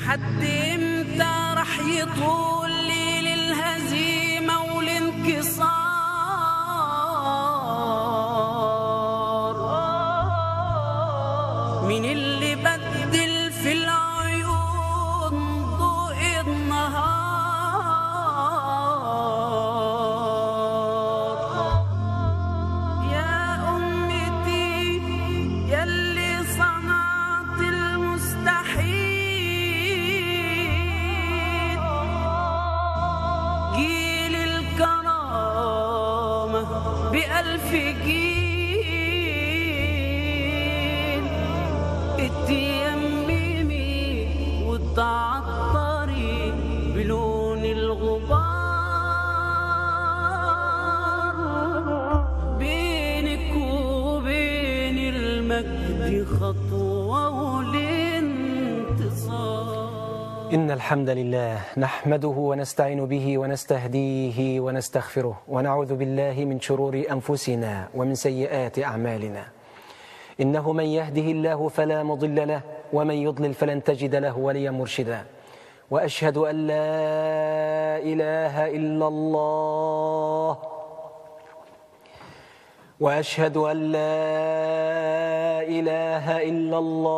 لحد امتى راح يطول ليل الهزيمة والانكسار مين اللي بدل في العيون ضوء النهار يا أمتي يلي صنعت المستحيل جيل الكرامة بألف جيل اتيممي وتعطري بلون الغبار بينك وبين المجد خطوة والانتصار إن الحمد لله نحمده ونستعين به ونستهديه ونستغفره ونعوذ بالله من شرور أنفسنا ومن سيئات أعمالنا إنه من يهده الله فلا مضل له ومن يضلل فلن تجد له وليا مرشدا وأشهد أن لا إله إلا الله واشهد ان لا اله الا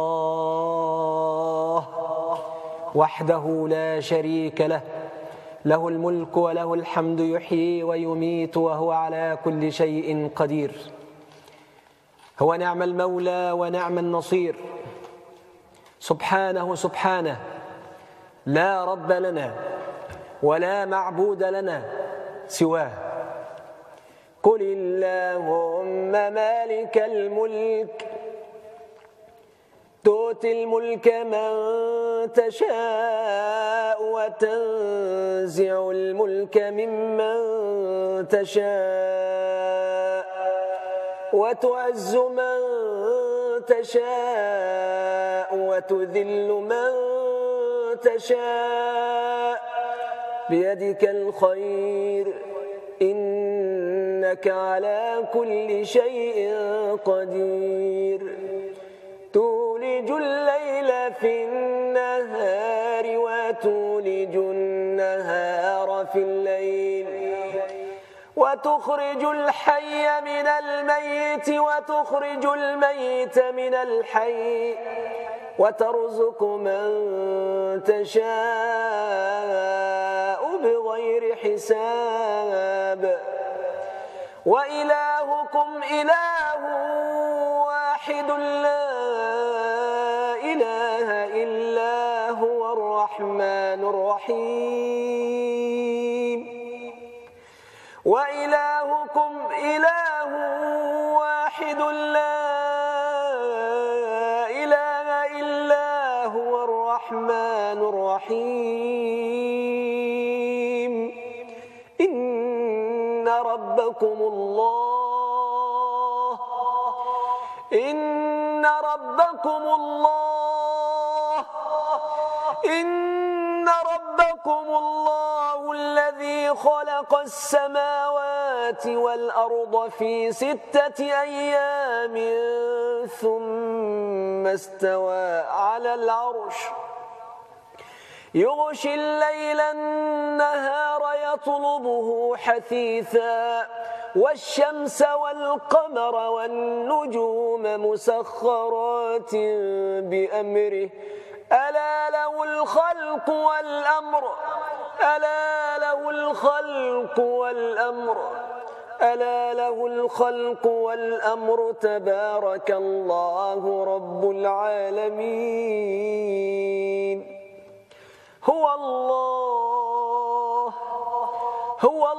الله وحده لا شريك له له الملك وله الحمد يحيي ويميت وهو على كل شيء قدير هو نعم المولى ونعم النصير سبحانه سبحانه لا رب لنا ولا معبود لنا سواه قل اللهم مالك الملك تؤتي الملك من تشاء وتنزع الملك ممن تشاء وتعز من تشاء وتذل من تشاء بيدك الخير إنك على كل شيء قدير تولج الليل في النهار وتولج النهار في الليل وتخرج الحي من الميت وتخرج الميت من الحي وترزق من تشاء بغير حساب وإلهكم إله واحد لا إله إلا هو الرحمن الرحيم وإلهكم إله واحد لا إله إلا هو الرحمن الرحيم إن ربكم الله إن ربكم الله إن ربكم الله الذي خلق السماوات والأرض في ستة أيام ثم استوى على العرش يغشي الليل النهار يطلبه حثيثا والشمس والقمر والنجوم مسخرات بأمره ألا له الخلق والأمر ألا له الخلق والأمر ألا له الخلق والأمر تبارك الله رب العالمين هو الله هو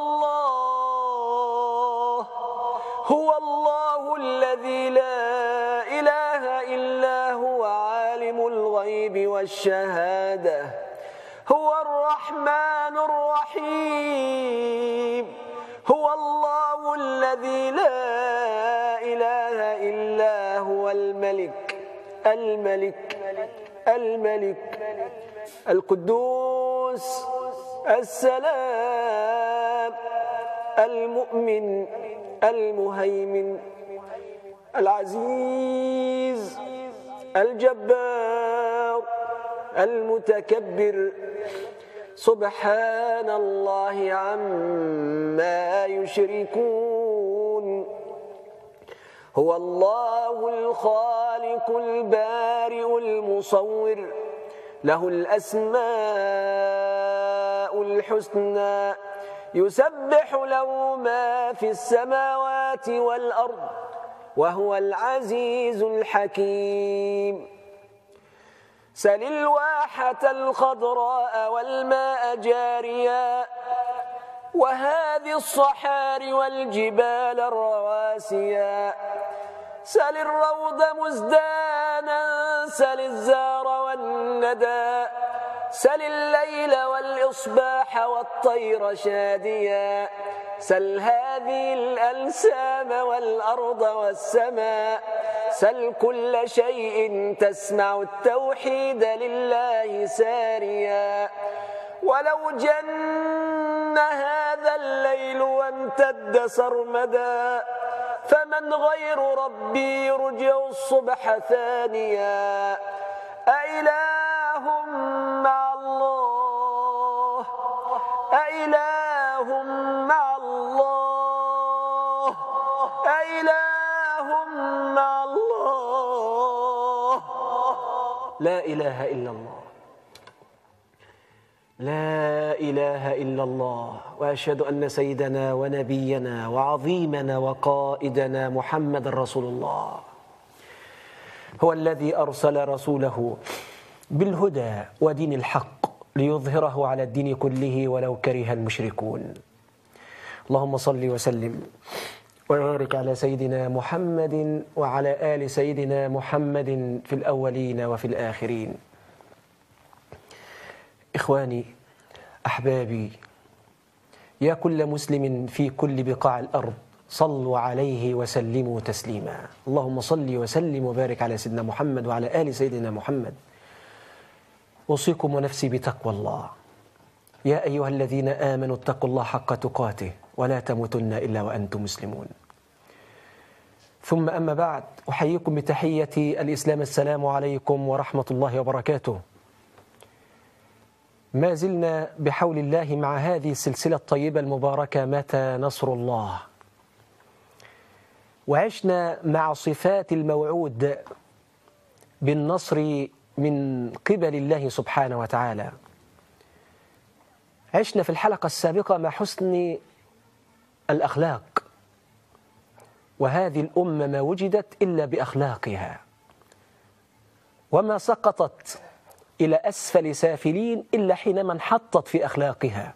الله هو الله الذي لا إله إلا هو عالم الغيب والشهادة هو الرحمن الرحيم هو الله الذي لا إله إلا هو الملك الملك الملك القدوس السلام المؤمن المهيمن العزيز الجبار المتكبر سبحان الله عما يشركون هو الله الخالق البارئ المصور له الأسماء الحسنى يسبح له ما في السماوات والأرض وهو العزيز الحكيم سل الواحة الخضراء والماء جاريا وهذه الصحار والجبال الرواسيا سل الروض مزدانا سل الزار والندى سل الليل والإصباح والطير شاديا سل هذه الألسام والأرض والسماء سل كل شيء تسمع التوحيد لله ساريا ولو جن هذا الليل وامتد سرمدا فمن غير ربي يرجع الصبح ثانيا أإله مع الله أإله مع الله أإله مع الله لا إله إلا الله لا إله إلا الله وأشهد أن سيدنا ونبينا وعظيمنا وقائدنا محمد رسول الله هو الذي أرسل رسوله بالهدى ودين الحق ليظهره على الدين كله ولو كره المشركون اللهم صل وسلم وبارك على سيدنا محمد وعلى آل سيدنا محمد في الأولين وفي الآخرين إخواني أحبابي يا كل مسلم في كل بقاع الأرض صلوا عليه وسلموا تسليما اللهم صل وسلم وبارك على سيدنا محمد وعلى آل سيدنا محمد أوصيكم ونفسي بتقوى الله يا أيها الذين آمنوا اتقوا الله حق تقاته ولا تموتن إلا وأنتم مسلمون ثم أما بعد أحييكم بتحية الإسلام السلام عليكم ورحمة الله وبركاته ما زلنا بحول الله مع هذه السلسلة الطيبة المباركة متى نصر الله وعشنا مع صفات الموعود بالنصر من قبل الله سبحانه وتعالى عشنا في الحلقة السابقة مع حسن الأخلاق وهذه الأمة ما وجدت إلا بأخلاقها وما سقطت إلى أسفل سافلين إلا حينما انحطت في أخلاقها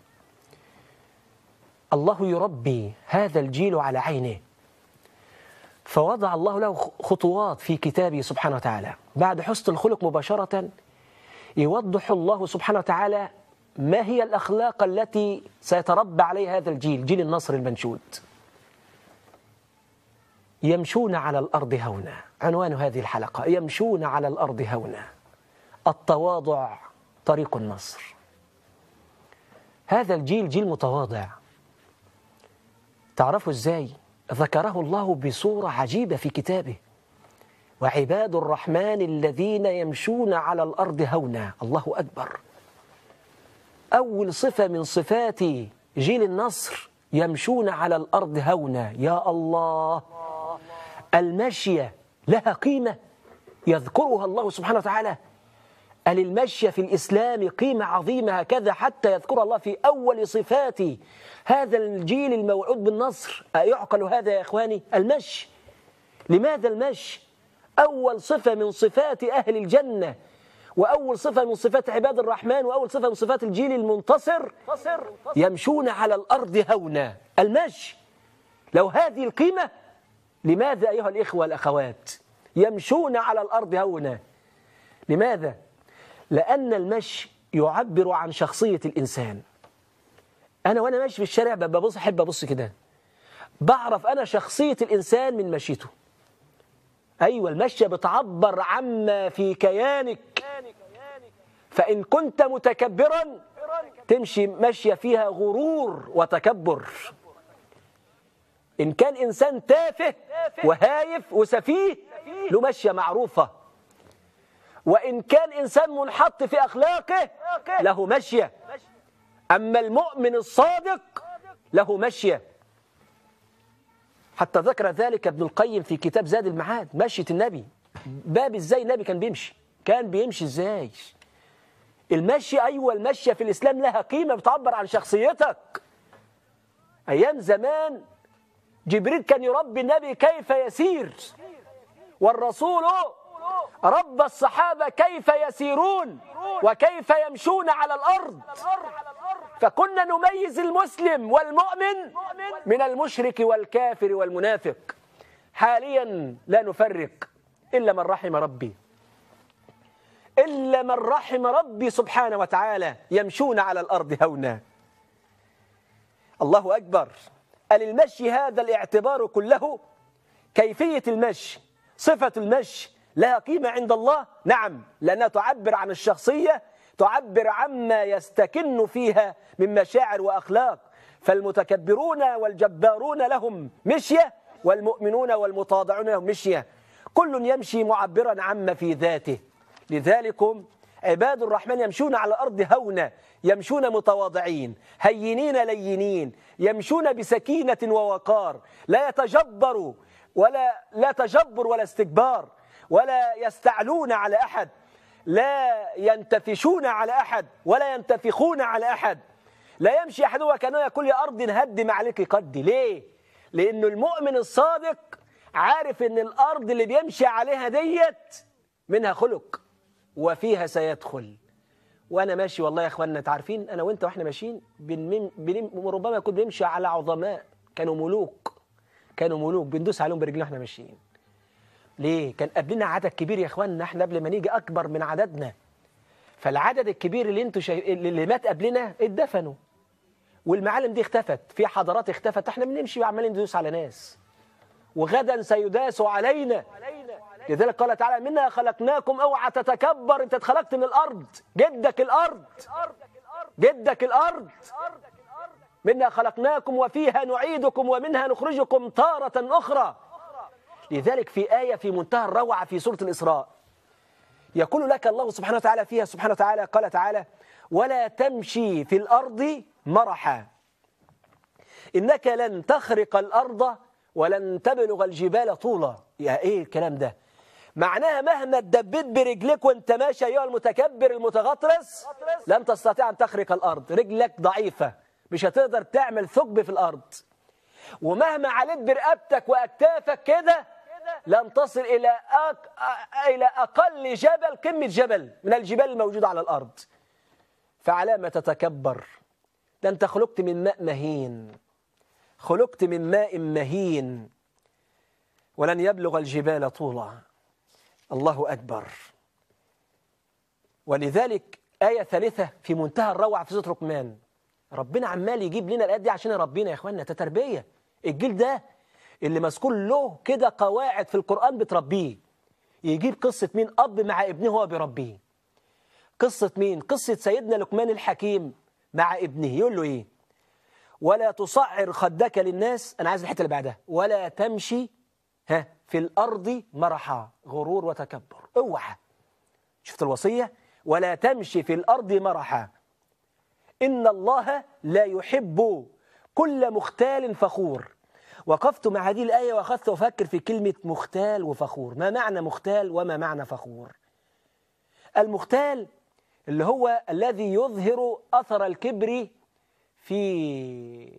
الله يربي هذا الجيل على عينه فوضع الله له خطوات في كتابه سبحانه وتعالى بعد حسن الخلق مباشرة يوضح الله سبحانه وتعالى ما هي الأخلاق التي سيتربى عليها هذا الجيل جيل النصر المنشود يمشون على الأرض هونا عنوان هذه الحلقة يمشون على الأرض هونا التواضع طريق النصر هذا الجيل جيل متواضع تعرفوا ازاي ذكره الله بصورة عجيبة في كتابه وعباد الرحمن الذين يمشون على الأرض هونا الله أكبر أول صفة من صفات جيل النصر يمشون على الأرض هونا يا الله المشية لها قيمة يذكرها الله سبحانه وتعالى أل المشي في الإسلام قيمة عظيمة هكذا حتى يذكر الله في أول صفات هذا الجيل الموعود بالنصر أيعقل هذا يا إخواني المشي لماذا المشي أول صفة من صفات أهل الجنة وأول صفة من صفات عباد الرحمن وأول صفة من صفات الجيل المنتصر يمشون على الأرض هونا المشي لو هذه القيمة لماذا أيها الإخوة والأخوات يمشون على الأرض هونا لماذا؟ لأن المشي يعبر عن شخصية الإنسان أنا وأنا ماشي في الشارع ببص أحب أبص كده بعرف أنا شخصية الإنسان من مشيته أيوة المشية بتعبر عما في كيانك فإن كنت متكبرا تمشي ماشية فيها غرور وتكبر إن كان إنسان تافه وهايف وسفيه له مشية معروفة وإن كان إنسان منحط في أخلاقه له مشية أما المؤمن الصادق له مشية حتى ذكر ذلك ابن القيم في كتاب زاد المعاد مشية النبي باب ازاي النبي كان بيمشي كان بيمشي ازاي المشي أيوة المشية في الإسلام لها قيمة بتعبر عن شخصيتك أيام زمان جبريل كان يربي النبي كيف يسير والرسول رب الصحابة كيف يسيرون وكيف يمشون على الأرض فكنا نميز المسلم والمؤمن من المشرك والكافر والمنافق حاليا لا نفرق إلا من رحم ربي إلا من رحم ربي سبحانه وتعالى يمشون على الأرض هونا الله أكبر قال المشي هذا الاعتبار كله كيفية المشي صفة المشي لها قيمة عند الله نعم لأنها تعبر عن الشخصية تعبر عما يستكن فيها من مشاعر وأخلاق فالمتكبرون والجبارون لهم مشية والمؤمنون والمتواضعون لهم مشية كل يمشي معبرا عما في ذاته لذلكم عباد الرحمن يمشون على الأرض هونا يمشون متواضعين هينين لينين يمشون بسكينة ووقار لا يتجبروا ولا لا تجبر ولا استكبار ولا يستعلون على أحد لا ينتفشون على أحد ولا ينتفخون على أحد لا يمشي أحدهما كأنه يقول يا أرض هدم عليك قدي ليه؟ لأنه المؤمن الصادق عارف أن الأرض اللي بيمشي عليها ديت منها خلق وفيها سيدخل وانا ماشي والله يا اخواننا تعرفين انا وانت واحنا ماشيين بنم... بنم... ربما يكون بنمشي على عظماء كانوا ملوك كانوا ملوك بندوس عليهم برجلنا واحنا ماشيين ليه كان قبلنا عدد كبير يا اخواننا احنا قبل ما نيجي اكبر من عددنا فالعدد الكبير اللي انتوا شايف... اللي مات قبلنا اتدفنوا والمعالم دي اختفت في حضارات اختفت احنا بنمشي وعمالين ندوس على ناس وغدا سيداس علينا لذلك قال تعالى منها خلقناكم اوعى تتكبر انت اتخلقت من الارض جدك الارض جدك الارض منها خلقناكم وفيها نعيدكم ومنها نخرجكم تارة اخرى لذلك في آية في منتهى الروعة في سورة الإسراء يقول لك الله سبحانه وتعالى فيها سبحانه وتعالى قال تعالى ولا تمشي في الأرض مرحا إنك لن تخرق الأرض ولن تبلغ الجبال طولا يا إيه الكلام ده معناها مهما اتدبيت برجلك وانت ماشي ايها المتكبر المتغطرس لن تستطيع ان تخرق الارض رجلك ضعيفه مش هتقدر تعمل ثقب في الارض ومهما عليت برقبتك واكتافك كده لن تصل الى أك... الى اقل جبل قمه جبل من الجبال الموجوده على الارض فعلى ما تتكبر ده انت خلقت من ماء مهين خلقت من ماء مهين ولن يبلغ الجبال طولا الله أكبر ولذلك آية ثالثة في منتهى الروعة في سورة لقمان ربنا عمال يجيب لنا الآيات دي عشان ربنا يا إخواننا تتربية الجيل ده اللي مذكور له كده قواعد في القرآن بتربيه يجيب قصة مين أب مع ابنه هو بيربيه قصة مين قصة سيدنا لقمان الحكيم مع ابنه يقول له إيه ولا تصعر خدك للناس أنا عايز الحتة اللي بعدها ولا تمشي ها في الأرض مرحا غرور وتكبر اوعى شفت الوصية ولا تمشي في الأرض مرحا إن الله لا يحب كل مختال فخور وقفت مع هذه الآية وأخذت أفكر في كلمة مختال وفخور ما معنى مختال وما معنى فخور المختال اللي هو الذي يظهر أثر الكبر في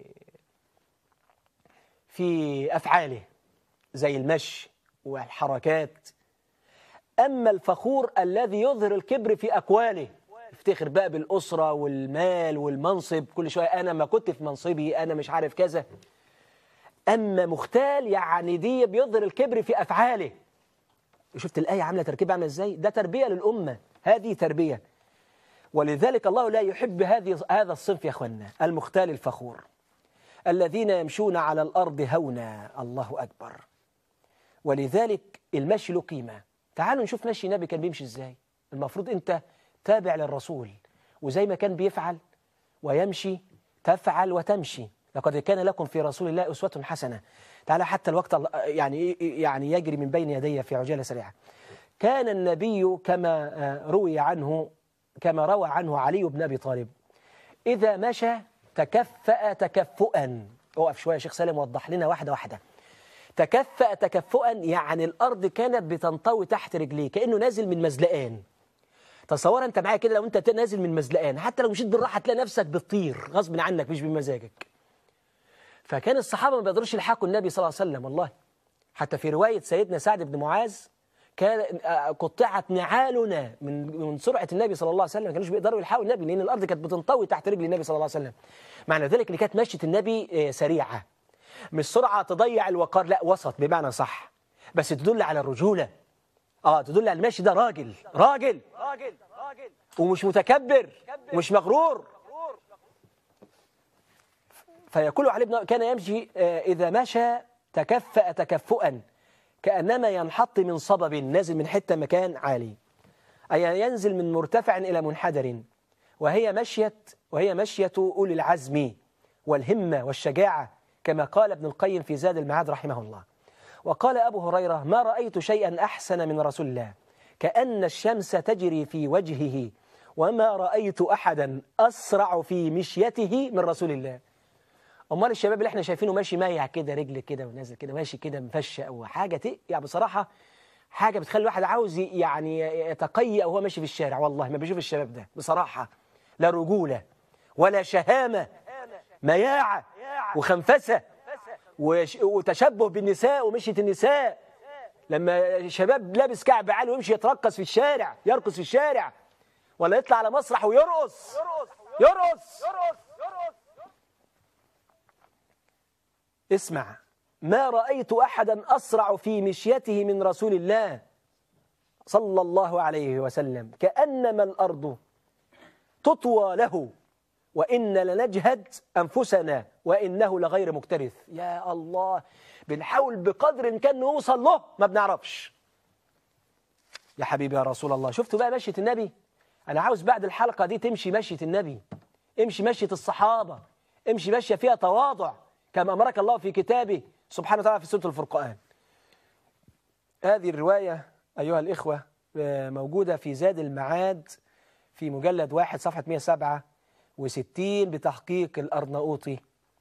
في أفعاله زي المشي والحركات أما الفخور الذي يظهر الكبر في أقواله يفتخر بقى بالأسرة والمال والمنصب كل شوية أنا ما كنت في منصبي أنا مش عارف كذا أما مختال يعني دي بيظهر الكبر في أفعاله شفت الآية عاملة تركيبة عاملة إزاي ده تربية للأمة هذه تربية ولذلك الله لا يحب هذه هذا الصنف يا أخوانا المختال الفخور الذين يمشون على الأرض هونا الله أكبر ولذلك المشي له قيمة تعالوا نشوف مشي النبي كان بيمشي ازاي المفروض انت تابع للرسول وزي ما كان بيفعل ويمشي تفعل وتمشي لقد كان لكم في رسول الله أسوة حسنة تعالى حتى الوقت يعني يعني يجري من بين يدي في عجالة سريعة كان النبي كما آه، روي عنه كما روى عنه علي بن أبي طالب إذا مشى تكفأ تكفؤا اقف شوية يا شيخ سالم وضح لنا واحدة واحدة تكفأ تكفؤا يعني الأرض كانت بتنطوي تحت رجليه كأنه نازل من مزلقان تصور انت معايا كده لو انت نازل من مزلقان حتى لو مشيت بالراحه تلاقي نفسك بتطير غصب عنك مش بمزاجك فكان الصحابه ما بيقدروش يلحقوا النبي صلى الله عليه وسلم والله حتى في روايه سيدنا سعد بن معاذ كان آه، قطعت نعالنا من من سرعه النبي صلى الله عليه وسلم ما كانوش بيقدروا يلحقوا النبي لان الارض كانت بتنطوي تحت رجل النبي صلى الله عليه وسلم معنى ذلك ان كانت مشيه النبي آه، سريعه مش سرعه تضيع الوقار لا وسط بمعنى صح بس تدل على الرجوله اه تدل على المشي ده راجل راجل ومش متكبر ومش مغرور فيقول علي بن كان يمشي آه، إذا مشى تكفأ تكفؤا كأنما ينحط من صبب نازل من حتة مكان عالي أي ينزل من مرتفع إلى منحدر وهي مشية وهي مشية أولي العزم والهمة والشجاعة كما قال ابن القيم في زاد المعاد رحمه الله وقال أبو هريرة ما رأيت شيئا أحسن من رسول الله كأن الشمس تجري في وجهه وما رأيت أحدا أسرع في مشيته من رسول الله امال الشباب اللي احنا شايفينه ماشي مايع كده رجل كده ونازل كده ماشي كده مفشه او حاجه تق... يعني بصراحه حاجه بتخلي الواحد عاوز ي- يعني يتقيأ وهو ماشي في الشارع والله ما بشوف الشباب ده بصراحه لا رجوله ولا شهامه مياعه وخنفسه وش... وتشبه بالنساء ومشيه النساء لما شباب لابس كعب عالي ويمشي يترقص في الشارع يرقص في الشارع ولا يطلع على مسرح ويرقص يرقص اسمع ما رأيت أحدا أسرع في مشيته من رسول الله صلى الله عليه وسلم كأنما الأرض تطوى له وإن لنجهد أنفسنا وإنه لغير مكترث يا الله بنحاول بقدر الإمكان نوصل له ما بنعرفش يا حبيبي يا رسول الله شفتوا بقى مشية النبي أنا عاوز بعد الحلقة دي تمشي مشية النبي امشي مشية الصحابة امشي مشية فيها تواضع كما أمرك الله في كتابه سبحانه وتعالى في سورة الفرقان هذه الرواية أيها الإخوة آه، موجودة في زاد المعاد في مجلد واحد صفحة 167 بتحقيق الأرناؤوطي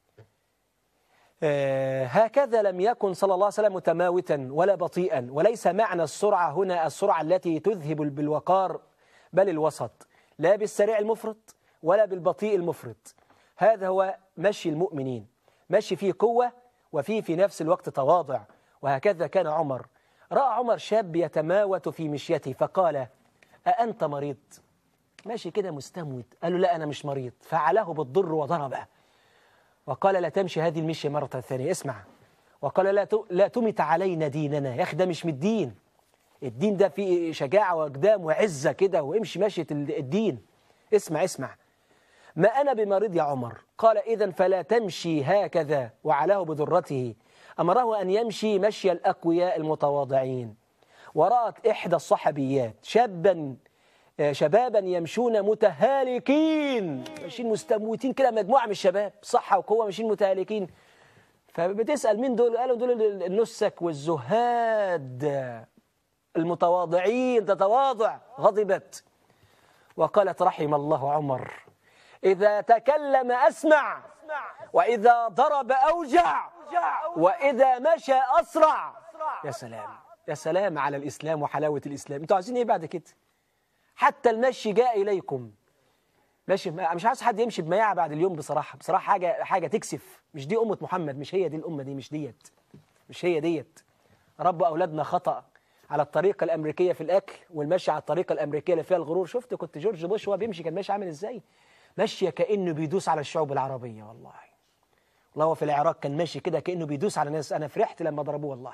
آه، هكذا لم يكن صلى الله عليه وسلم متماوتا ولا بطيئا وليس معنى السرعة هنا السرعة التي تذهب بالوقار بل الوسط لا بالسريع المفرط ولا بالبطيء المفرط هذا هو مشي المؤمنين مشي فيه قوة وفيه في نفس الوقت تواضع وهكذا كان عمر رأى عمر شاب يتماوت في مشيته فقال أأنت مريض ماشي كده مستموت قال له لا أنا مش مريض فعله بالضر وضربه وقال لا تمشي هذه المشية مرة ثانية اسمع وقال لا ت- لا تمت علينا ديننا يا أخي ده مش من الدين الدين ده فيه شجاعة وأقدام وعزة كده وامشي مشية ال- الدين اسمع اسمع ما أنا بمريض يا عمر قال إذا فلا تمشي هكذا وعلاه بذرته أمره أن يمشي مشي الأقوياء المتواضعين ورأت إحدى الصحابيات شابا آه، شبابا يمشون متهالكين ماشيين مستموتين كده مجموعة من الشباب صحة وقوة ماشيين متهالكين فبتسأل مين دول قالوا دول النسك والزهاد المتواضعين تتواضع غضبت وقالت رحم الله عمر إذا تكلم أسمع وإذا ضرب أوجع وإذا مشى أسرع يا سلام يا سلام على الإسلام وحلاوة الإسلام أنتوا عايزين إيه بعد كده حتى المشي جاء إليكم ماشي مش عايز حد يمشي بمياعة بعد اليوم بصراحة بصراحة حاجة حاجة تكسف مش دي أمة محمد مش هي دي الأمة دي مش ديت مش هي ديت رب أولادنا خطأ على الطريقة الأمريكية في الأكل والمشي على الطريقة الأمريكية اللي فيها الغرور شفت كنت جورج بوش وهو بيمشي كان ماشي عامل إزاي ماشية كأنه بيدوس على الشعوب العربية والله والله هو في العراق كان ماشي كده كأنه بيدوس على ناس أنا فرحت لما ضربوه والله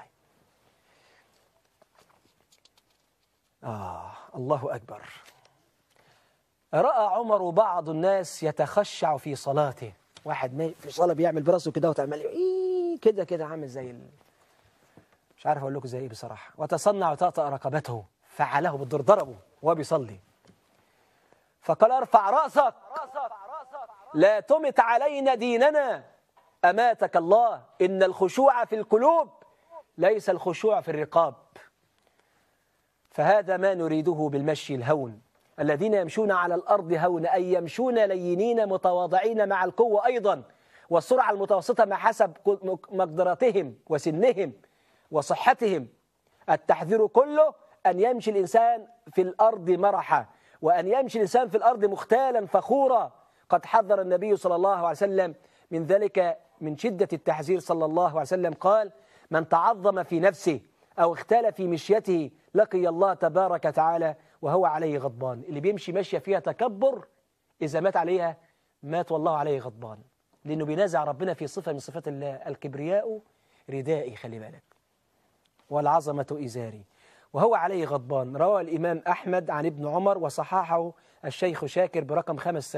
آه الله أكبر رأى عمر بعض الناس يتخشع في صلاته واحد ما في صلاة بيعمل براسه كده وتعمل إيه كده كده عامل زي ال... مش عارف أقول لكم زي إيه بصراحة وتصنع وتأطأ رقبته فعله بالضر ضربه وهو بيصلي فقال ارفع رأسك لا تمت علينا ديننا أماتك الله إن الخشوع في القلوب ليس الخشوع في الرقاب فهذا ما نريده بالمشي الهون الذين يمشون على الأرض هون أي يمشون لينين متواضعين مع القوة أيضا والسرعة المتوسطة مع حسب مقدراتهم وسنهم وصحتهم التحذير كله أن يمشي الإنسان في الأرض مرحا وأن يمشي الإنسان في الأرض مختالا فخورا قد حذر النبي صلى الله عليه وسلم من ذلك من شدة التحذير صلى الله عليه وسلم قال من تعظم في نفسه أو اختال في مشيته لقي الله تبارك وتعالى وهو عليه غضبان اللي بيمشي ماشية فيها تكبر إذا مات عليها مات والله عليه غضبان لأنه بينازع ربنا في صفة من صفات الله الكبرياء ردائي خلي بالك والعظمة إزاري وهو عليه غضبان روى الإمام أحمد عن ابن عمر وصححه الشيخ شاكر برقم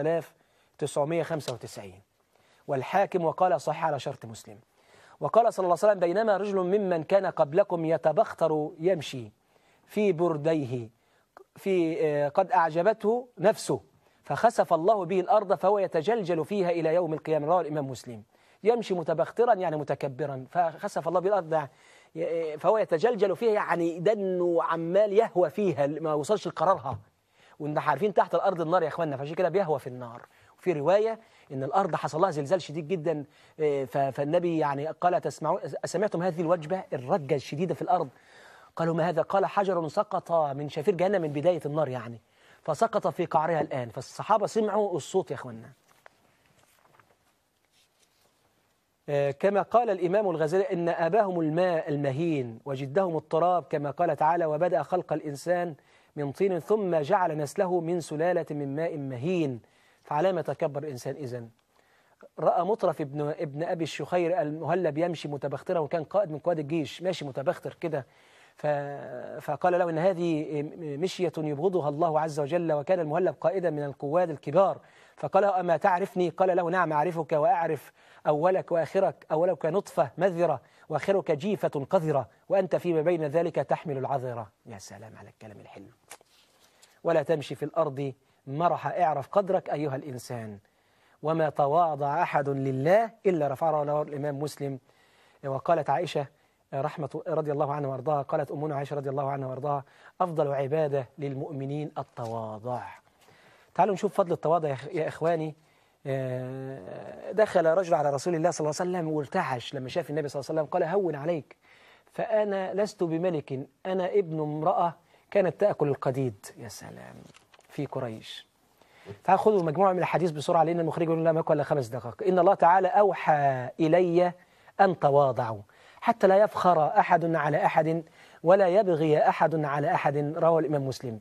5995 والحاكم وقال صحيح على شرط مسلم وقال صلى الله عليه وسلم بينما رجل ممن كان قبلكم يتبختر يمشي في برديه في قد أعجبته نفسه فخسف الله به الأرض فهو يتجلجل فيها إلى يوم القيامة رواه الإمام مسلم يمشي متبخترا يعني متكبرا فخسف الله به الأرض فهو يتجلجل فيها يعني ده انه عمال يهوى فيها ما وصلش لقرارها وانت عارفين تحت الارض النار يا اخوانا فعشان كده بيهوى في النار وفي روايه ان الارض حصل لها زلزال شديد جدا فالنبي يعني قال تسمعون سمعتم هذه الوجبه الرجه الشديده في الارض قالوا ما هذا قال حجر سقط من شفير جهنم من بدايه النار يعني فسقط في قعرها الان فالصحابه سمعوا الصوت يا اخوانا كما قال الإمام الغزالي إن أباهم الماء المهين وجدهم التراب كما قال تعالى وبدأ خلق الإنسان من طين ثم جعل نسله من سلالة من ماء مهين فعلامة تكبر الإنسان إذن رأى مطرف ابن, ابن أبي الشخير المهلب يمشي متبخترا وكان قائد من قواد الجيش ماشي متبختر كده فقال له إن هذه مشية يبغضها الله عز وجل وكان المهلب قائدا من القواد الكبار فقال له أما تعرفني قال له نعم أعرفك وأعرف أولك وآخرك أولك نطفة مذرة وآخرك جيفة قذرة وأنت فيما بين ذلك تحمل العذرة يا سلام على الكلام الحلو ولا تمشي في الأرض مرح اعرف قدرك أيها الإنسان وما تواضع أحد لله إلا رفعه له الإمام مسلم وقالت عائشة رحمة رضي الله عنها وارضاها قالت أمنا عائشة رضي الله عنها وارضاها أفضل عبادة للمؤمنين التواضع تعالوا نشوف فضل التواضع يا إخواني دخل رجل على رسول الله صلى الله عليه وسلم وارتعش لما شاف النبي صلى الله عليه وسلم قال هون عليك فأنا لست بملك أنا ابن امرأة كانت تأكل القديد يا سلام في قريش تعالوا خذوا مجموعة من الحديث بسرعة لأن المخرج يقول لا ما إلا خمس دقائق إن الله تعالى أوحى إلي أن تواضعوا حتى لا يفخر أحد على أحد ولا يبغي أحد على أحد رواه الإمام مسلم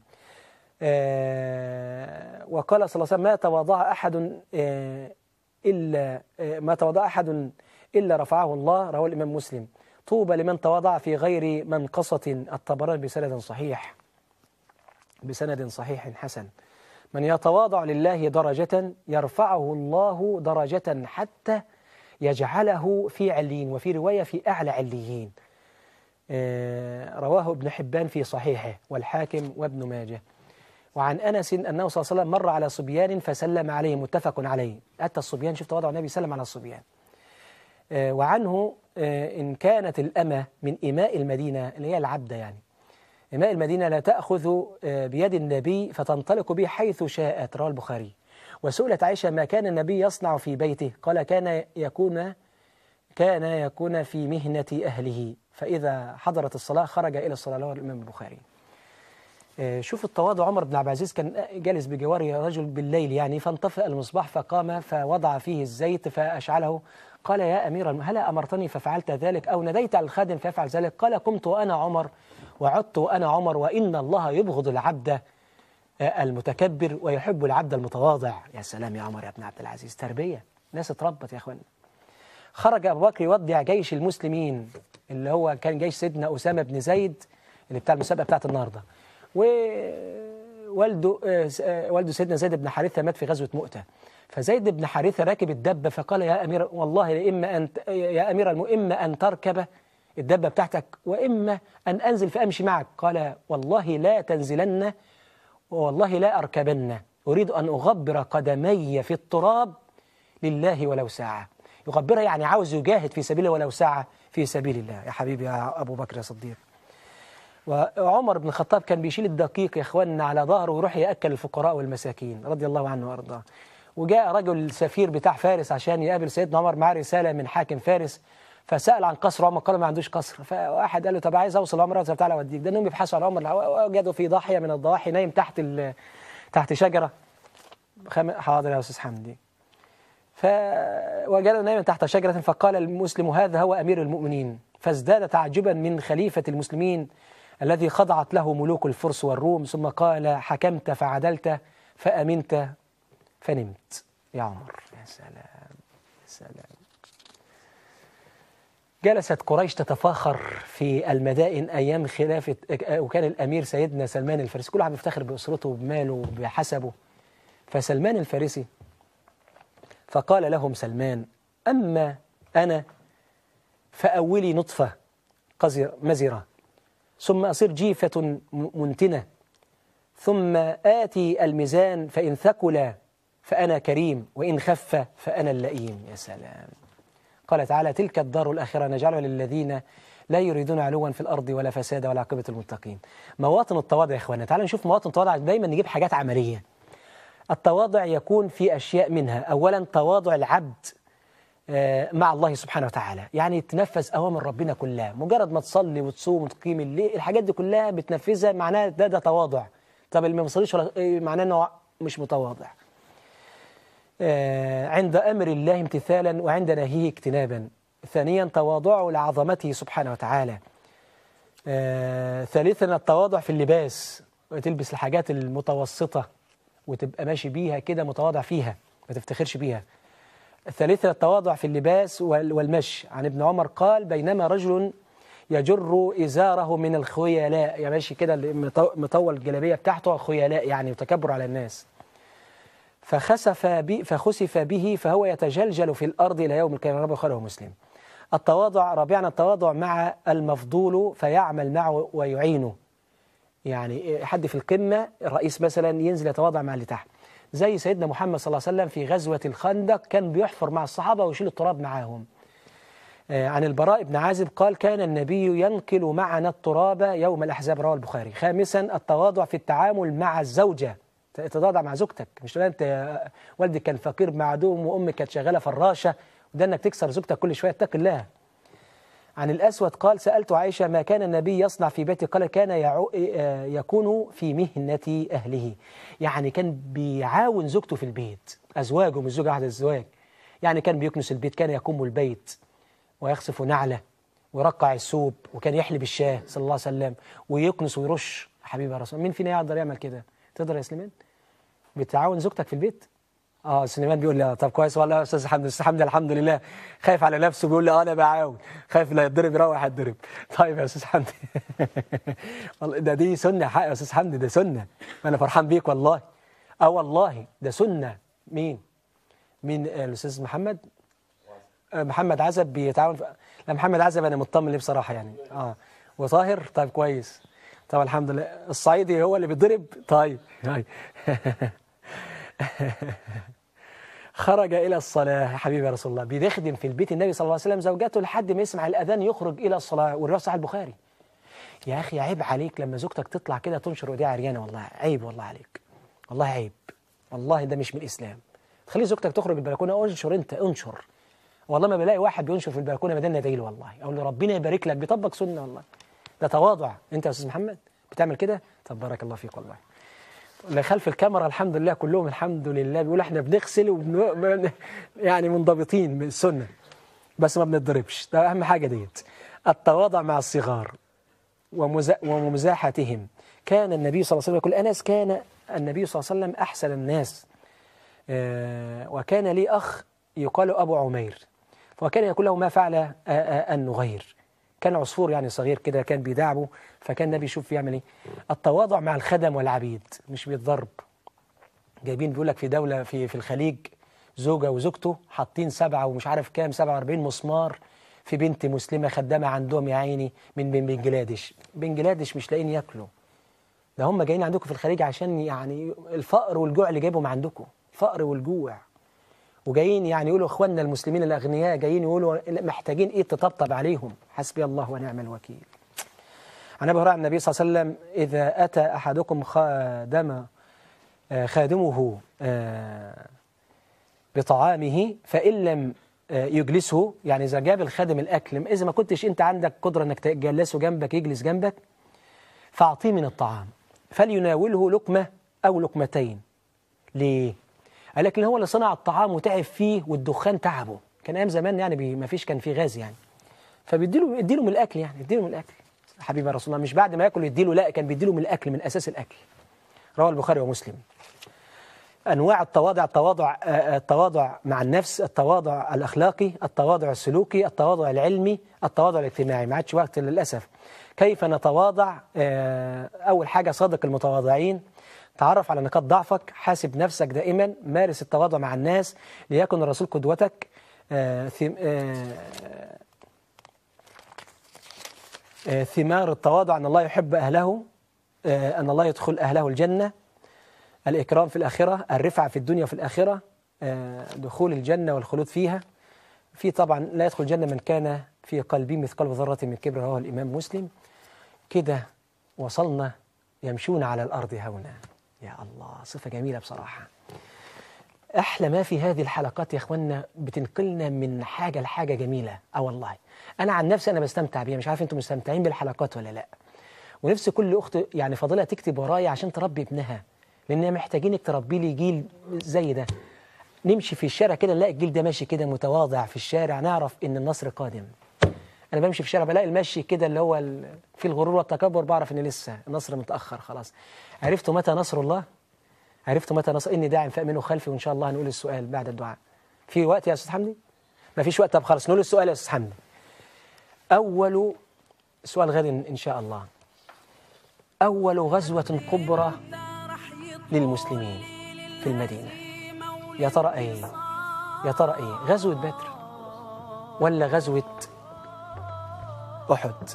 آه وقال صلى الله عليه وسلم ما تواضع أحد آه إلا آه ما تواضع أحد إلا رفعه الله رواه الإمام مسلم طوبى لمن تواضع في غير منقصة الطبراني بسند صحيح بسند صحيح حسن من يتواضع لله درجة يرفعه الله درجة حتى يجعله في عليين وفي رواية في أعلى عليين رواه ابن حبان في صحيحه والحاكم وابن ماجه وعن أنس أنه صلى الله عليه وسلم مر على صبيان فسلم عليه متفق عليه أتى الصبيان شفت وضع النبي سلم على الصبيان وعنه إن كانت الأمة من إماء المدينة اللي هي العبدة يعني إماء المدينة لا تأخذ بيد النبي فتنطلق به حيث شاءت رواه البخاري وسئلت عائشة ما كان النبي يصنع في بيته قال كان يكون كان يكون في مهنة أهله فإذا حضرت الصلاة خرج إلى الصلاة رواه الإمام البخاري شوف التواضع عمر بن عبد العزيز كان جالس بجواره رجل بالليل يعني فانطفأ المصباح فقام فوضع فيه الزيت فأشعله قال يا أمير هلا أمرتني ففعلت ذلك أو نديت على الخادم فيفعل ذلك قال قمت وأنا عمر وعدت وأنا عمر وإن الله يبغض العبد المتكبر ويحب العبد المتواضع يا سلام يا عمر يا ابن عبد العزيز تربية ناس اتربت يا أخوان خرج أبو بكر يودع جيش المسلمين اللي هو كان جيش سيدنا أسامة بن زيد اللي بتاع المسابقة بتاعت النهاردة ووالده والده سيدنا زيد بن حارثة مات في غزوة مؤتة فزيد بن حارثة راكب الدبة فقال يا أمير والله إما أن يا أمير إما أن تركب الدبة بتاعتك وإما أن أنزل فأمشي معك قال والله لا تنزلن والله لا أركبن أريد أن أغبر قدمي في التراب لله ولو ساعة يغبرها يعني عاوز يجاهد في سبيله ولو ساعة في سبيل الله يا حبيبي يا أبو بكر يا صديق وعمر بن الخطاب كان بيشيل الدقيق يا اخواننا على ظهره ويروح ياكل الفقراء والمساكين رضي الله عنه وارضاه وجاء رجل سفير بتاع فارس عشان يقابل سيدنا عمر معاه رساله من حاكم فارس فسال عن قصر عمر قال ما عندوش قصر فواحد قال له طب عايز اوصل عمر طب تعالى اوديك ده انهم بيبحثوا عن عمر وجدوا في ضاحيه من الضواحي نايم تحت ال- تحت شجره خم... حاضر يا استاذ حمدي فوجد نايما تحت شجرة فقال المسلم هذا هو أمير المؤمنين فازداد تعجبا من خليفة المسلمين الذي خضعت له ملوك الفرس والروم ثم قال حكمت فعدلت فأمنت فنمت يا عمر يا سلام يا سلام جلست قريش تتفاخر في المدائن أيام خلافة وكان الأمير سيدنا سلمان الفارسي كل واحد بيفتخر بأسرته وبماله وبحسبه فسلمان الفارسي فقال لهم سلمان أما أنا فأولي نطفة قزر مزرة ثم أصير جيفة م- منتنة ثم آتي الميزان فإن ثقل فأنا كريم وإن خف فأنا اللئيم يا سلام قال تعالى تلك الدار الآخرة نجعلها للذين لا يريدون علوا في الأرض ولا فسادا ولا عاقبة المتقين مواطن التواضع يا إخوانا تعالوا نشوف مواطن التواضع دايما نجيب حاجات عملية التواضع يكون في أشياء منها أولا تواضع العبد آه، مع الله سبحانه وتعالى يعني تنفذ أوامر ربنا كلها مجرد ما تصلي وتصوم وتقيم الليل الحاجات دي كلها بتنفذها معناها ده ده تواضع طب اللي ما بيصليش ولا إيه معناه انه مش متواضع آه، عند أمر الله امتثالا وعند نهيه اجتنابا ثانيا تواضعه لعظمته سبحانه وتعالى آه، ثالثا التواضع في اللباس وتلبس الحاجات المتوسطة وتبقى ماشي بيها كده متواضع فيها ما تفتخرش بيها ثالثا التواضع في اللباس وال- والمشي عن ابن عمر قال بينما رجل يجر إزاره من الخيلاء يعني ماشي كده اللي مطو- مطول الجلابية بتاعته خيلاء يعني وتكبر على الناس فخسف بي فخسف به فهو يتجلجل في الأرض إلى يوم القيامة ربه خاله مسلم التواضع رابعا التواضع مع المفضول فيعمل معه ويعينه يعني حد في القمة الرئيس مثلا ينزل يتواضع مع اللي تحت زي سيدنا محمد صلى الله عليه وسلم في غزوة الخندق كان بيحفر مع الصحابة ويشيل التراب معاهم آه، عن البراء بن عازب قال كان النبي ينقل معنا التراب يوم الأحزاب رواه البخاري خامسا التواضع في التعامل مع الزوجة تتواضع مع زوجتك مش تقول انت آه، والدك كان فقير معدوم وامك كانت شغاله فراشه وده انك تكسر زوجتك كل شويه اتق الله عن الأسود قال سألت عائشة ما كان النبي يصنع في بيته قال كان يعو آه، يكون في مهنة أهله يعني كان بيعاون زوجته في البيت أزواجه مش زوجة واحدة الزواج يعني كان بيكنس البيت كان يقوم البيت ويخسف نعله ويرقع السوب وكان يحلب الشاه صلى الله عليه وسلم ويكنس ويرش حبيبي يا رسول مين فينا يقدر يعمل كده تقدر يا سليمان بتعاون زوجتك في البيت اه سليمان بيقول لي آه، طب كويس والله يا استاذ حمد استاذ حمد الحمد لله خايف على نفسه بيقول لي اه انا بعاون خايف لا يتضرب يروح يتضرب طيب يا استاذ حمد والله ده دي سنه حق يا استاذ حمد ده سنه انا فرحان بيك والله اه والله ده سنه مين مين آه، الاستاذ محمد آه، محمد عزب بيتعاون في... لا محمد عزب انا مطمن ليه بصراحه يعني اه وطاهر طيب كويس طب الحمد لله الصعيدي هو اللي بيتضرب طيب طيب خرج إلى الصلاة يا حبيبي يا رسول الله بيخدم في البيت النبي صلى الله عليه وسلم زوجته لحد ما يسمع الأذان يخرج إلى الصلاة والرواية صحيح البخاري يا أخي عيب عليك لما زوجتك تطلع كده تنشر وديها عريانة والله عيب والله عليك والله عيب والله ده مش من الإسلام تخلي زوجتك تخرج البلكونة انشر أنت انشر والله ما بلاقي واحد بينشر في البلكونة بدل ندعي له والله أقول له ربنا يبارك لك بيطبق سنة والله ده تواضع أنت يا أستاذ محمد بتعمل كده طب بارك الله فيك والله اللي خلف الكاميرا الحمد لله كلهم الحمد لله بيقول احنا بنغسل وبن... يعني منضبطين من السنه بس ما بنضربش ده اهم حاجه ديت التواضع مع الصغار ومزا... ومزاحتهم كان النبي صلى الله عليه وسلم يقول انس كان النبي صلى الله عليه وسلم احسن الناس آه وكان لي اخ يقال ابو عمير وكان يقول له ما فعل آه آه النغير كان عصفور يعني صغير كده كان بيداعبه فكان النبي يشوف يعمل ايه التواضع مع الخدم والعبيد مش بالضرب جايبين بيقول لك في دولة في في الخليج زوجة وزوجته حاطين سبعة ومش عارف كام 47 مسمار في بنت مسلمة خدامة عندهم يا عيني من من بنجلاديش بنجلاديش مش لاقيين ياكلوا ده هم جايين عندكم في الخليج عشان يعني الفقر والجوع اللي جايبهم عندكم الفقر والجوع وجايين يعني يقولوا اخواننا المسلمين الاغنياء جايين يقولوا محتاجين ايه تطبطب عليهم حسبي الله ونعم الوكيل عن ابي هريره عن النبي صلى الله عليه وسلم اذا اتى احدكم خادم آه، خادمه آه، بطعامه فان لم آه، يجلسه يعني اذا جاب الخادم الاكل اذا ما كنتش انت عندك قدره انك تجلسه جنبك يجلس جنبك فاعطيه من الطعام فليناوله لقمه او لقمتين ليه؟ قال لك إن هو اللي صنع الطعام وتعب فيه والدخان تعبه كان ايام زمان يعني بي ما فيش كان فيه غاز يعني فبيديله يديله من الاكل يعني يديله من الاكل حبيبي يا رسول الله مش بعد ما ياكل يديله لا كان بيديله من الاكل من اساس الاكل رواه البخاري ومسلم انواع التواضع التواضع آه، التواضع مع النفس التواضع الاخلاقي التواضع السلوكي التواضع العلمي التواضع الاجتماعي ما عادش وقت للاسف كيف نتواضع آه، اول حاجه صادق المتواضعين تعرف على نقاط ضعفك حاسب نفسك دائما مارس التواضع مع الناس ليكن الرسول قدوتك آه، ثم- آه، آه، ثمار التواضع أن الله يحب أهله آه، أن الله يدخل أهله الجنة الإكرام في الآخرة الرفعة في الدنيا وفي الآخرة آه، دخول الجنة والخلود فيها في طبعا لا يدخل الجنة من كان في قلبه مثقال ذرة من كبر رواه الإمام مسلم كده وصلنا يمشون على الأرض هونا يا الله صفة جميلة بصراحة احلى ما في هذه الحلقات يا اخوانا بتنقلنا من حاجه لحاجه جميله اه والله انا عن نفسي انا بستمتع بيها مش عارف انتم مستمتعين بالحلقات ولا لا ونفسي كل اخت يعني فاضله تكتب ورايا عشان تربي ابنها لاننا محتاجينك تربي لي جيل زي ده نمشي في الشارع كده نلاقي الجيل ده ماشي كده متواضع في الشارع نعرف ان النصر قادم انا بمشي في الشارع بلاقي المشي كده اللي هو ال- في الغرور والتكبر بعرف ان لسه النصر متاخر خلاص عرفتوا متى نصر الله عرفتوا متى نصر إني داع فأمنوا خلفي وإن شاء الله هنقول السؤال بعد الدعاء في وقت يا أستاذ حمدي؟ ما فيش وقت طب خلاص نقول السؤال يا أستاذ حمدي أول سؤال غد إن شاء الله أول غزوة كبرى للمسلمين في المدينة يا ترى إيه؟ يا ترى إيه؟ غزوة بدر ولا غزوة أحد؟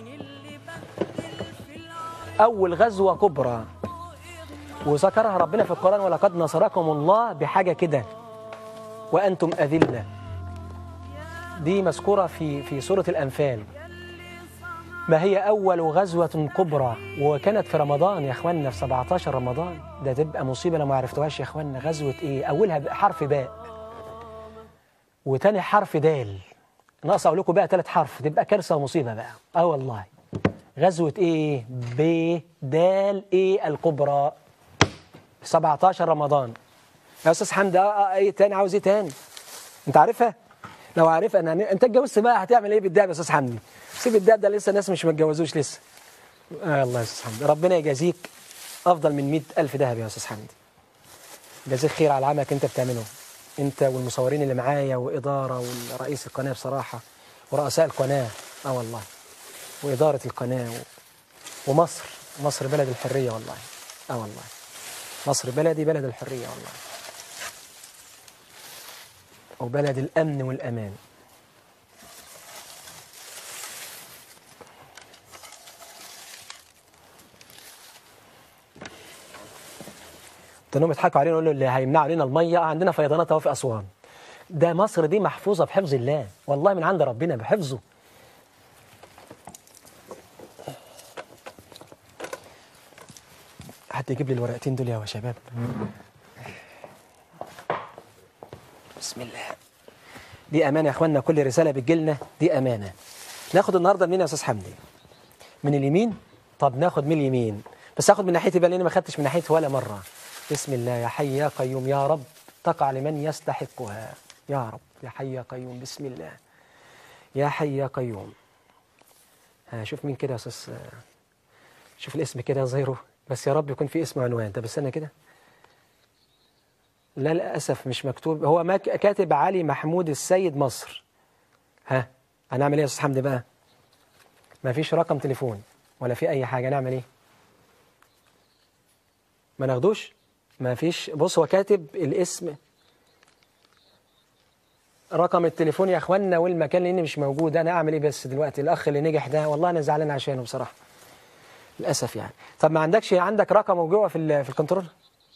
أول غزوة كبرى وذكرها ربنا في القرآن ولقد نصركم الله بحاجة كده وأنتم أذلة دي مذكورة في في سورة الأنفال ما هي أول غزوة كبرى وكانت في رمضان يا إخواننا في 17 رمضان ده تبقى مصيبة لو ما عرفتوهاش يا إخواننا غزوة إيه أولها حرف باء وتاني حرف دال ناقص أقول لكم بقى ثالث حرف تبقى كارثة ومصيبة بقى أه والله غزوة إيه ب دال إيه الكبرى 17 رمضان يا استاذ حمدي اه اه ايه تاني عاوز ايه تاني انت عارفها لو عارفها انا انت اتجوزت بقى هتعمل ايه بالدهب يا استاذ حمدي سيب الدهب ده لسه ناس مش متجوزوش لسه آه الله يا استاذ حمدي ربنا يجازيك افضل من 100000 ذهب يا استاذ حمدي جزاك خير على عملك انت بتعمله انت والمصورين اللي معايا واداره ورئيس القناه بصراحه ورؤساء القناه اه والله واداره القناه و... ومصر مصر بلد الحريه والله اه والله مصر بلدي بلد الحرية والله وبلد الأمن والأمان تنهم يضحكوا علينا يقولوا اللي هيمنع علينا المية آه، عندنا فيضانات اهو في أسوان ده مصر دي محفوظة بحفظ الله والله من عند ربنا بحفظه حد يجيب لي الورقتين دول يا شباب بسم الله دي أمانة يا إخواننا كل رسالة بتجيلنا دي أمانة ناخد النهاردة منين يا أستاذ حمدي من اليمين طب ناخد من اليمين بس اخد من ناحيتي بقى لأني ما خدتش من ناحيتي ولا مرة بسم الله يا حي يا قيوم يا رب تقع لمن يستحقها يا رب يا حي يا قيوم بسم الله يا حي يا قيوم ها شوف مين كده يا أستاذ شوف الاسم كده يا زيرو بس يا رب يكون في اسم عنوان طب استنى كده لا للأسف مش مكتوب هو ما ك- كاتب علي محمود السيد مصر ها هنعمل ايه يا استاذ حمدي بقى ما فيش رقم تليفون ولا في اي حاجه نعمل ايه ما ناخدوش ما فيش بص هو كاتب الاسم رقم التليفون يا اخوانا والمكان لاني مش موجود انا اعمل ايه بس دلوقتي الاخ اللي نجح ده والله انا زعلان عشانه بصراحه للاسف يعني طب ما عندكش عندك رقمه جوه في ال- في الكنترول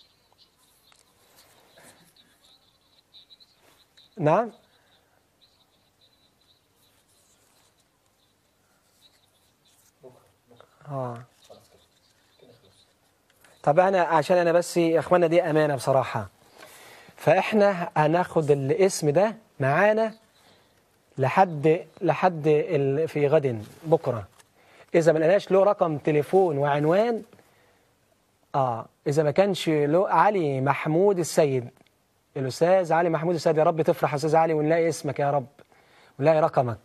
نعم اه طب انا عشان انا بس يا اخوانا دي امانه بصراحه فاحنا هناخد الاسم ده معانا لحد لحد ال... في غد بكره اذا ما لقيناش له رقم تليفون وعنوان اه اذا ما كانش له علي محمود السيد الاستاذ علي محمود السيد يا رب تفرح يا استاذ علي ونلاقي اسمك يا رب ونلاقي رقمك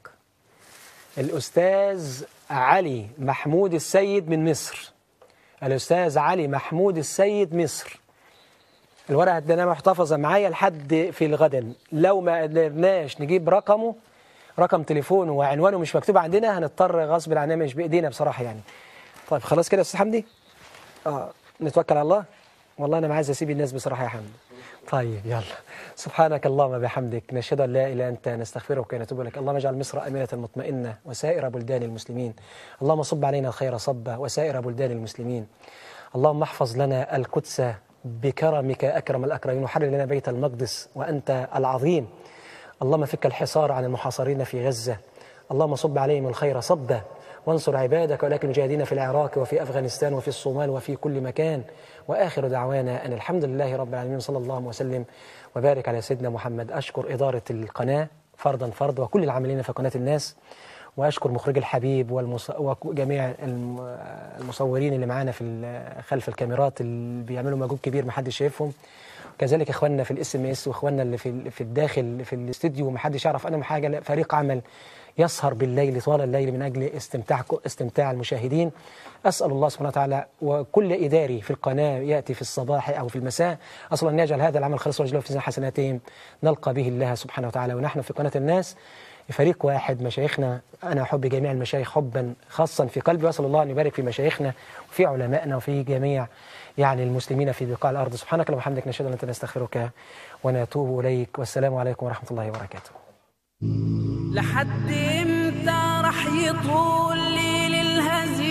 الأستاذ علي محمود السيد من مصر الأستاذ علي محمود السيد مصر الورقة دي محتفظة معايا لحد في الغد لو ما قدرناش نجيب رقمه رقم تليفونه وعنوانه مش مكتوب عندنا هنضطر غصب عننا مش بإيدينا بصراحة يعني طيب خلاص كده يا أستاذ حمدي اه نتوكل على الله والله أنا ما عايز أسيب الناس بصراحة يا حمدي طيب يلا سبحانك اللهم بحمدك نشهد أن لا إله إلا أنت نستغفرك ونتوب إليك اللهم اجعل مصر أمينة مطمئنة وسائر بلدان المسلمين اللهم صب علينا الخير صبا وسائر بلدان المسلمين اللهم احفظ لنا القدس بكرمك أكرم الأكرمين وحرر لنا بيت المقدس وأنت العظيم اللهم فك الحصار عن المحاصرين في غزة اللهم صب عليهم الخير صبا وانصر عبادك ولكن مجاهدين في العراق وفي أفغانستان وفي الصومال وفي كل مكان وآخر دعوانا أن الحمد لله رب العالمين صلى الله وسلم وبارك على سيدنا محمد أشكر إدارة القناة فردا فرد وكل العاملين في قناة الناس وأشكر مخرج الحبيب والمص... وجميع الم- المصورين اللي معانا في ال- خلف الكاميرات اللي بيعملوا مجهود كبير محدش شايفهم كذلك اخواننا في الاس ام اس واخواننا اللي في ال- في الداخل في الاستديو محدش يعرف عنهم حاجه لا، فريق عمل يسهر بالليل طوال الليل من اجل استمتاعكم استمتاع المشاهدين اسال الله سبحانه وتعالى وكل اداري في القناه ياتي في الصباح او في المساء اسال ان يجعل هذا العمل خالصا وجله في ميزان حسناتهم نلقى به الله سبحانه وتعالى ونحن في قناه الناس فريق واحد مشايخنا انا احب جميع المشايخ حبا خاصا في قلبي واسال الله ان يبارك في مشايخنا وفي علمائنا وفي جميع يعني المسلمين في بقاع الارض سبحانك اللهم وبحمدك نشهد ان لا نستغفرك ونتوب اليك والسلام عليكم ورحمه الله وبركاته لحد امتى رح يطول ليل الهزيمة